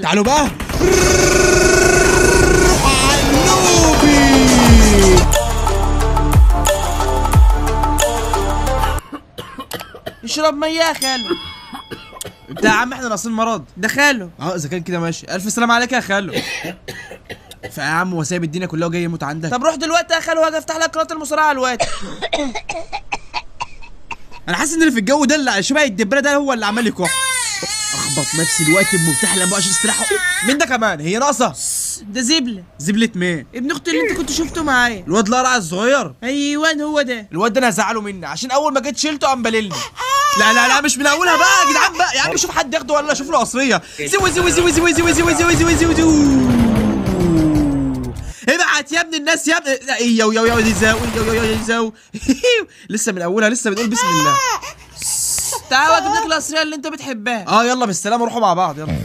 تعالوا بقى علوبي اشرب ميه يا خالو انت يا عم احنا ناقصين مرض ده خالو اه اذا كان كده ماشي الف سلام عليك يا خالو فيا عم هو سايب الدنيا كلها وجاي يموت عندك طب روح دلوقتي يا خالو هاجي افتح لك قناه المصارعه دلوقتي انا حاسس ان اللي في الجو ده اللي شبه الدبانه ده هو اللي عمال يكح اخبط نفسي الوقت بمفتاح الانبوب عشان استراحه مين ده كمان هي ناقصه ده زبله زبلة مين ابن اختي اللي انت كنت شفته معايا الواد القرع الصغير ايوان هو ده الواد ده انا هزعله مني عشان اول ما جيت شيلته قام بللني لا لا لا مش من اولها بقى يا جدعان بقى يا عم شوف حد ياخده ولا شوف له قصريه زوي زوي زوي زوي زوي زوي زوي زوي زوي زوي ابعت يا ابن الناس يا ابن يو يو يو دي زاوي يو يو يو دي زاوي لسه من اولها لسه بنقول بسم الله تعالى اجيب لك القصريه اللي انت بتحبها اه يلا بالسلامه روحوا مع بعض يلا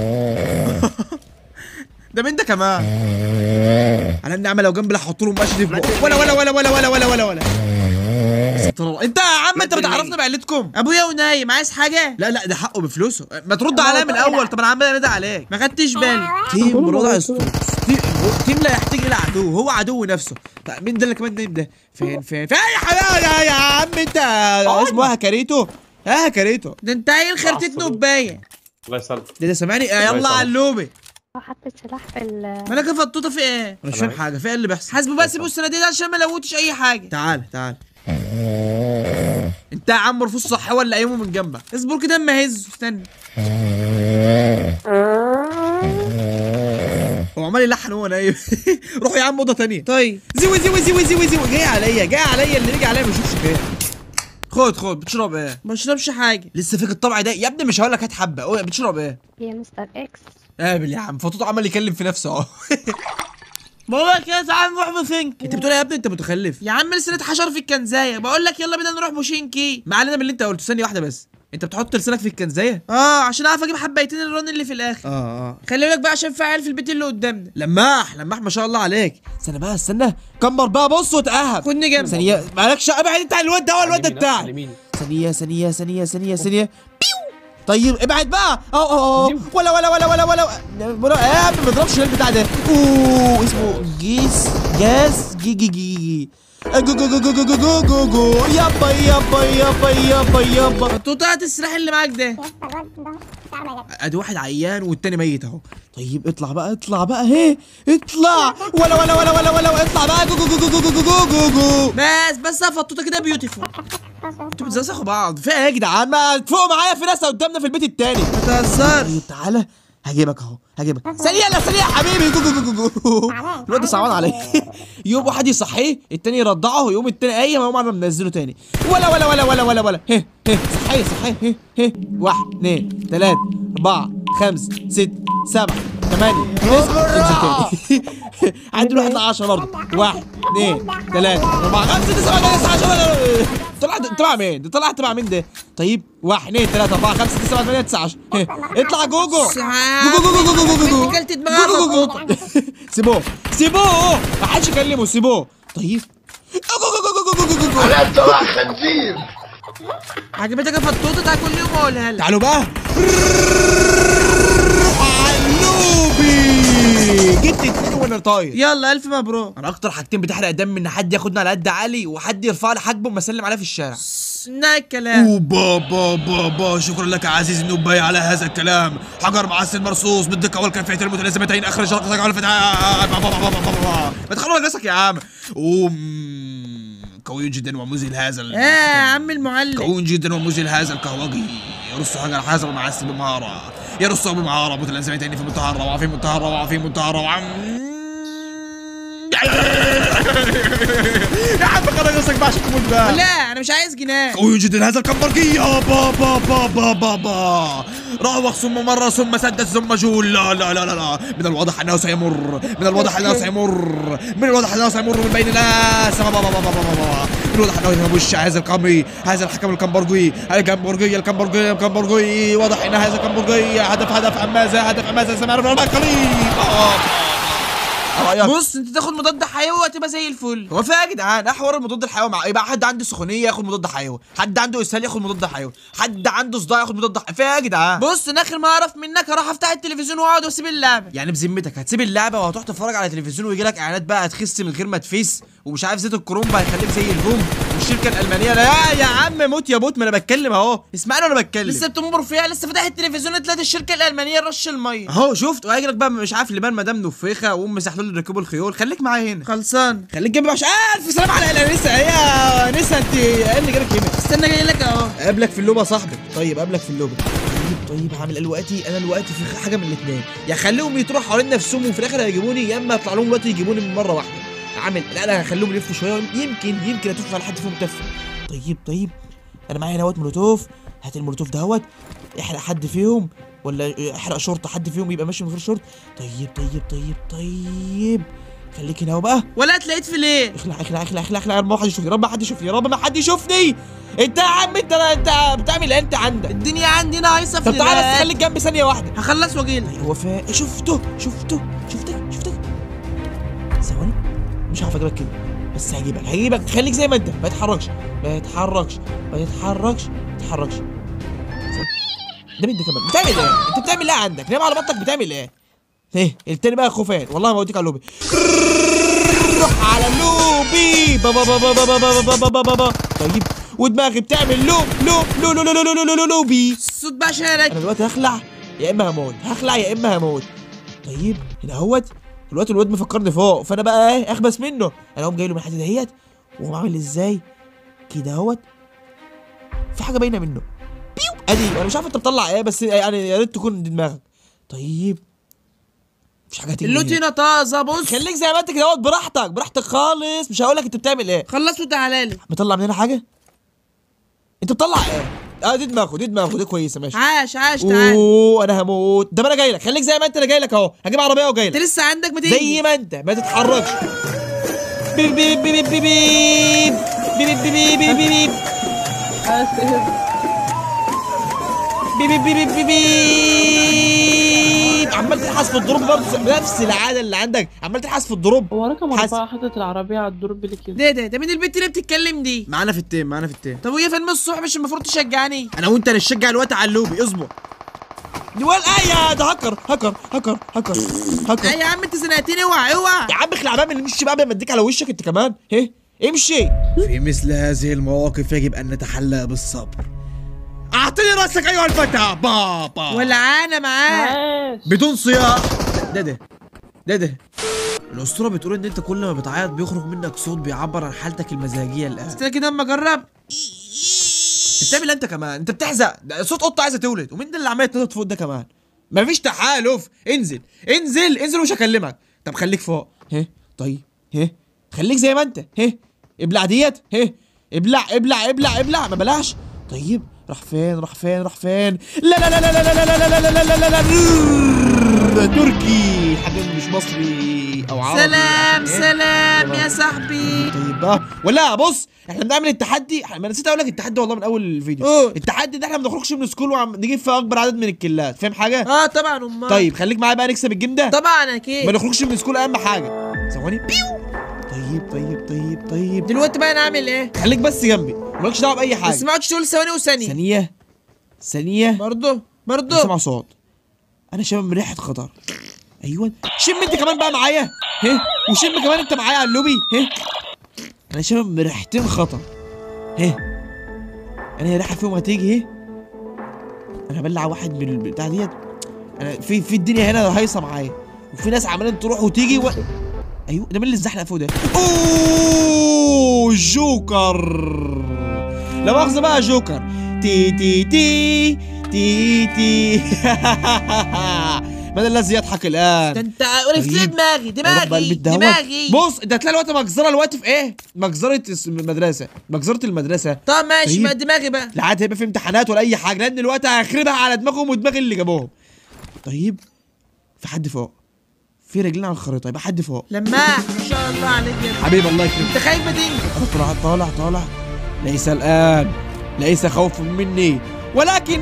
ده مين ده كمان على النعمه لو جنبي هحط له مقاش دي في بقه ولا ولا ولا ولا ولا ولا ولا ولا ستر الله. انت يا عم انت بتعرفنا بعيلتكم ابويا ونايم عايز حاجه لا لا ده حقه بفلوسه ما ترد عليا من الاول طب انا عمال انادي عليك ما خدتش بالي تيم رضع الصوت تيم تيم لا يحتاج الى عدو هو عدو نفسه طيب مين ده اللي كمان نايم ده فين فين فين يا حبيبي يا, يا عم انت اسمه هكريتو ها هكريتو ده انت عيل خرتيت نبايه الله يسلمك ده ده سامعني آه، يلا يسلمك. علوبي هو حط السلاح في ال مالك يا فطوطه في ايه انا مش فاهم حاجه في ايه اللي بيحصل حاسبه بقى سيبه السنه دي عشان ما لوتش اي حاجه تعال تعال انت يا عم رفوس صح ولا قايمه من جنبك اصبر كده اما هزه استنى هو عمال يلحن وهو نايم روح يا عم اوضه تانية طيب زوي زوي زوي زوي زوي جاي عليا جاي عليا اللي بيجي عليا ما يشوفش خير خد خد بتشرب ايه ما اشربش حاجه لسه فيك الطبع ده يا ابني مش هقول لك هات حبه أوه، بتشرب ايه يا مستر اكس قابل يا عم فطوط عمال يكلم في نفسه اهو بقول لك يا تعال نروح بفنك انت بتقول إيه يا ابني انت متخلف يا عم لسه اتحشر في الكنزايه بقول لك يلا بينا نروح بوشينكي ما علينا من اللي انت قلته ثانيه واحده بس انت بتحط لسانك في الكنزايه اه عشان اعرف اجيب حبايتين الرن اللي في الاخر اه اه خلي بالك بقى عشان في عيال في البيت اللي قدامنا لماح لماح ما شاء الله عليك استنى بقى استنى كمر بقى بص وتأهب خدني جنبك ثانيه مالكش ابعد انت عن الواد ده هو الواد ده على بتاعك اليمين. ثانية ثانية ثانية ثانية ثانية بيو طيب ابعد بقى اهو اهو اهو ولا ولا ولا ولا ولا ولا يا ابني ما تضربش البتاع ده اوه اسمه جيس جاز جي جي جي جو جو جو جو جو جو جو جو جو يابا يابا يابا يابا يابا فطوطه هات السلاح اللي معاك ده ادي واحد عيان والتاني ميت اهو طيب اطلع بقى اطلع بقى هي اطلع ولا ولا ولا ولا ولا اطلع بقى جو جو جو جو جو جو جو جو جو بس بس يا فطوطه كده بيوتيفول انتوا بتزنسخوا بعض في ايه يا جدعان ما تفوقوا معايا في ناس قدامنا في البيت التاني ما تهزرش طيب تعالى هجيبك اهو هجيبك سريع لا سريع يا حبيبي جو جو جو جو جو الواد ده صعبان عليه يقوم واحد يصحيه التاني يرضعه يقوم التاني قايم يقوم انا منزله تاني ولا ولا ولا ولا ولا ولا هه هه صحيه صحيه هه هه واحد اثنين ثلاثة أربعة خمسة ستة سبعة ثمانية تسعة انزل تاني عندي واحد 10 برضه واحد اثنين ثلاثة أربعة خمسة ستة سبعة ثمانية تسعة عشرة طلعت تبع مين؟ ده طلعت تبع مين ده؟ طيب واحد اثنين ثلاثة أربعة خمسة ستة سبعة ثمانية تسعة عشرة هه. اطلع جوجو جو جو جو جو جو جو جو جو. كلت دماغها جو جو جو جو. فطوطة. سيبوه سيبوه ما حدش يكلمه سيبوه طيب جو جو جو جو جو جو جو جو. انت بقى خنزير عجبتك يا فطوطه تعال كل يوم اقولها لك تعالوا بقى علوبي جبت اتنين وانا طاير يلا الف مبروك انا اكتر حاجتين بتحرق دم ان حد ياخدنا على قد علي وحد يرفع لي حاجبه وما اسلم عليه في الشارع انها الكلام اوبا بابا بابا شكرا لك يا عزيزي النبي على هذا الكلام حجر معسل مرصوص بالدقه والكيفيتين المتلازمتين اخر شرط على الفتحه ما تخلوا نفسك يا عم أوم. قوي جدا ومذهل هذا ال- اه يا عم المعلم قوي جدا ومذهل هذا الكهوجي يرص حجر حازم معسل بمهاره يرصه بمهاره متلازمتين في منتهى الروعه في منتهى الروعه في منتهى الروعه يا عم خلاص نفسك بقى عشان تموت بقى لا انا مش عايز جنان قوي جدا هذا الكمبرجي يا با با با با با با راوغ ثم مرة ثم سدس ثم جول لا لا لا لا لا من الواضح انه سيمر من الواضح انه سيمر من الواضح انه سيمر من بين الناس با با با با با با با. من الواضح انه يهوش هذا القمي هذا الحكم الكمبرجي الكمبرجي الكمبرجي الكمبرجي واضح ان هذا الكمبرجي هدف هدف عن ماذا هدف عن ماذا سمعنا في القليل آه. رايك بص انت تاخد مضاد حيوي وهتبقى زي الفل هو في إيه يا جدعان احور المضاد الحيوي مع يبقى حد عنده سخونيه ياخد مضاد حيوي حد عنده اسهال ياخد مضاد حيوي حد عنده صداع ياخد مضاد حيوي في إيه يا جدعان بص انا اخر ما اعرف منك اروح افتح التلفزيون واقعد واسيب اللعبه يعني بذمتك هتسيب اللعبه وهتروح تتفرج على تلفزيون ويجي لك اعلانات بقى هتخس من غير ما تفيس ومش عارف زيت الكرومبا هيخليك زي البوم والشركه الالمانيه لا يا يا عم موت يا بوت ما انا بتكلم اهو اسمعني وانا بتكلم لسه بتنبر فيها لسه فاتح التلفزيون تلاقي الشركه الالمانيه رش الميه اهو شفت وهيجي لك بقى مش عارف لبان مدام نفيخه وام مسحلول اللي ركبوا الخيول خليك معايا هنا خلصان خليك جنبي عشان الف سلام على الانسه يا انسه انت ايه اللي جابك هنا استنى جاي لك اهو قابلك في اللوبه يا صاحبي طيب قابلك في اللوبه طيب طيب هعمل دلوقتي انا دلوقتي في حاجه من الاثنين يا خليهم يطرحوا حوالين نفسهم وفي الاخر هيجيبوني يا اما اطلع لهم دلوقتي يجيبوني من مره واحده عامل لا انا هخليهم يلفوا شويه يمكن يمكن اتف على حد فيهم تف طيب طيب انا معايا نوات مولوتوف هات المولوتوف دهوت احرق حد فيهم ولا احرق شرطه حد فيهم يبقى ماشي من غير شرط طيب طيب طيب طيب خليك هنا اهو بقى ولا تلاقيت في ليه اخلع اخلع اخلع اخلع اخلع ما حد يشوفني يا رب ما حد يشوفني يا رب ما حد يشوفني انت يا عم انت انت بتعمل ايه انت عندك الدنيا عندي ناقصه في طب تعالى بس الوقت. خليك جنبي ثانيه واحده هخلص واجيلك هو فا شفته شفته شفتك شفتك ثواني مش عارف اجيبك كده بس هجيبك هجيبك خليك زي ما انت ما تتحركش ما تتحركش ما تتحركش ما تتحركش ده مين ده كمان بتعمل ايه انت بتعمل ايه عندك نام على بطنك بتعمل ايه ايه التاني بقى خوفان والله ما اوديك على اللوبي روح على اللوبي بابا بابا بابا بابا بابا بابا طيب ودماغي بتعمل لو لو لو لو لو لو لو لو لو لوبي الصوت بقى شارك انا دلوقتي هخلع يا اما هموت هخلع يا اما هموت طيب هنا اهوت دلوقتي الواد مفكرني فوق فانا بقى ايه اخبس منه انا اقوم جاي له من الحته دهيت واقوم عامل ازاي كده اهوت في حاجه باينه منه بيو ادي انا مش عارف انت بتطلع ايه بس يعني يا ريت تكون دي دماغك طيب مش حاجه هتيجي اللوت منين. هنا طازه بص خليك زي ما انت كده اهوت براحتك براحتك خالص مش هقول لك انت بتعمل ايه خلص وتعالى لي مطلع من هنا حاجه انت بتطلع ايه اه دي دماغه دي دماغه دي كويسه ماشي عاش عاش تعالى اوه انا هموت ده انا جاي لك خليك زي ما انت انا جاي لك اهو هجيب عربيه وجاي انت لك لسه عندك ما تيجي زي ما انت ما تتحركش بيب بيب بيب بيب بيب بيب بيب بيب بيب بيب بيب بيب بيب بيب بيب عمال تلحس في الضروب برضه نفس العاده اللي عندك عمال تلحس في الضروب هو رقم حاسب. أربعة حاطط العربية على الدروب اللي كده ده ده ده مين البنت اللي بتتكلم دي معانا في التيم معانا في التيم طب وهي فيلم الصبح مش المفروض تشجعني انا وانت نشجع الوقت على اللوبي اصبر ولا ايه ده هكر هكر هكر هكر هكر اي يا عم انت زنقتني اوعى اوعى يا عم اخلع بقى من امشي بقى بديك على وشك انت كمان ايه امشي في مثل هذه المواقف يجب ان نتحلى بالصبر اعطني راسك ايها الفتى بابا ولعانه معاه عاش بدون صياح ده ده ده ده الاسطوره بتقول ان انت كل ما بتعيط بيخرج منك صوت بيعبر عن حالتك المزاجيه الان استنى كده اما اجرب انت بتعمل إيه انت كمان انت بتحزق ده صوت قطه عايزه تولد ومين ده اللي عمال يتنطط فوق ده كمان مفيش تحالف انزل انزل انزل ومش هكلمك طب خليك فوق هه طيب هه خليك زي ما انت هه ابلع ديت هه ابلع ابلع ابلع ابلع ما بلاش طيب راح فين راح فين راح فين لا لا لا لا لا لا لا لا لا لا لا لا لا لا تركي حاجه مش مصري او عربي سلام عشان إيه؟ سلام يا تمام. صاحبي طيب بقى ولا بص احنا بنعمل التحدي احنا ما نسيت اقول لك التحدي والله من اول الفيديو قول. التحدي ده احنا ما بنخرجش من سكول وعم نجيب في اكبر عدد من الكلات فاهم حاجه اه طبعا امال طيب خليك معايا بقى نكسب الجيم ده طبعا ما اكيد نخرجش من سكول اهم حاجه ثواني بيو طيب طيب طيب طيب دلوقتي بقى انا اعمل ايه خليك بس جنبي مالكش دعوه باي حاجه بس ما اقعدش تقول ثواني وثانيه ثانيه ثانيه برضه انا برضه سامع صوت انا شامم ريحه خطر ايوه شم انت كمان بقى معايا ها وشم كمان انت معايا على اللوبي ها انا شامم ريحتين خطر ها انا ريحه فيهم هتيجي ها انا هبلع واحد من البتاع ديت انا في في الدنيا هنا هايصه معايا وفي ناس عمالين تروح وتيجي و... ايوه ده مين اللي اتزحلق فوق ده اوه جوكر لا مؤاخذة بقى جوكر تي تي تي تي تي من الذي يضحك ده الآن؟ انت عرفت لي طيب. دماغي أروح بقى البيت دماغي دهوت. دماغي بص انت هتلاقي الوقت مجزرة الوقت في ايه؟ مجزرة اس- المدرسة مجزرة المدرسة طب ماشي طيب. ما دماغي بقى لا عاد هيبقى في امتحانات ولا أي حاجة لأن الوقت هيخربها على دماغهم ودماغ اللي جابوهم طيب في حد فوق في رجلين على الخريطة يبقى حد فوق لماح ما شاء الله عليك يا ابني. حبيبي الله يكرمك انت خايف ما تنجح أنا طلع طالع طالع ليس الآن ليس خوف مني ولكن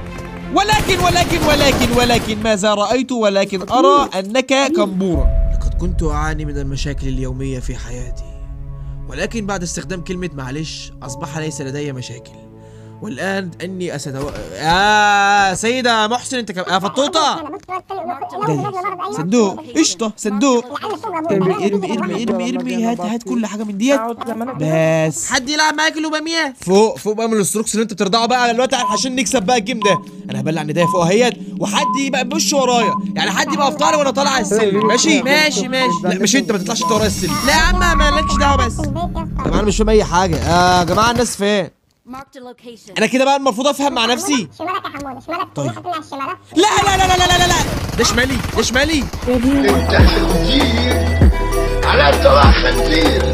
ولكن ولكن ولكن ولكن ماذا رأيت ولكن أرى أنك كمبورة لقد كنت أعاني من المشاكل اليومية في حياتي ولكن بعد استخدام كلمة معلش أصبح ليس لدي مشاكل والآن أني أستو... آه سيدة محسن أنت كم... آه فطوطة صندوق قشطة صندوق ارمي ارمي ارمي ارمي ارمي هات هات كل حاجة من ديت اقعد زمانك بس حد يلعب معاك لوباميات فوق فوق بقى من الاستروكس اللي انت بترضعه بقى دلوقتي عشان نكسب بقى الجيم ده انا هبلع ندايه فوق اهيت وحد يبقى بوش ورايا يعني حد يبقى في ظهري وانا طالع على السلم ماشي ماشي ماشي لا مش انت ما تطلعش انت ورايا السلم لا يا عم مالكش دعوه بس يا جماعه انا مش فاهم اي حاجه آه يا جماعه الناس فين Marked a location. انا كده بقى المفروض افهم مع نفسي شمالك يا حموده شمالك طيب. طيب الشمالك لا لا لا لا لا لا لا ده شمالي ده شمالي انت خنزير على طلع خنزير